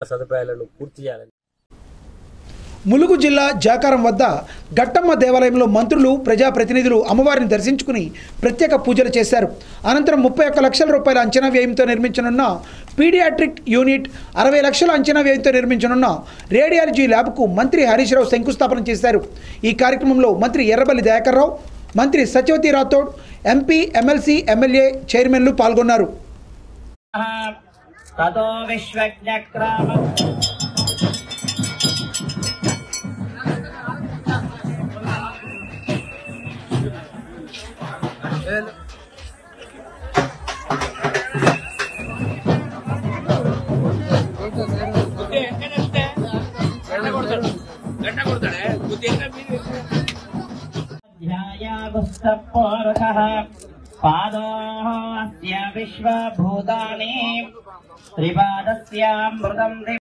సదుపాయాలను పూర్తి చేయాలని ములుగు జిల్లా జాకారం వద్ద గట్టమ్మ దేవాలయంలో మంత్రులు ప్రజాప్రతినిధులు అమ్మవారిని దర్శించుకుని ప్రత్యేక పూజలు చేశారు అనంతరం ముప్పై ఒక్క లక్షల రూపాయల అంచనా వ్యయంతో నిర్మించనున్న పీడియాట్రిక్ యూనిట్ అరవై లక్షల అంచనా వ్యయంతో నిర్మించనున్న రేడియాలజీ ల్యాబ్కు మంత్రి హరీష్ రావు శంకుస్థాపన చేశారు ఈ కార్యక్రమంలో మంత్రి ఎర్రబల్లి దయాకర్ రావు మంత్రి Satyavathi Rathod MP MLC MLA చైర్మన్లు పాల్గొన్నారు తతో విశ్వజ్ఞక్రామ ध्यायागुस्तपोरुषः पादोः अस्य विश्वभूतानि त्रिपादस्यामृतम्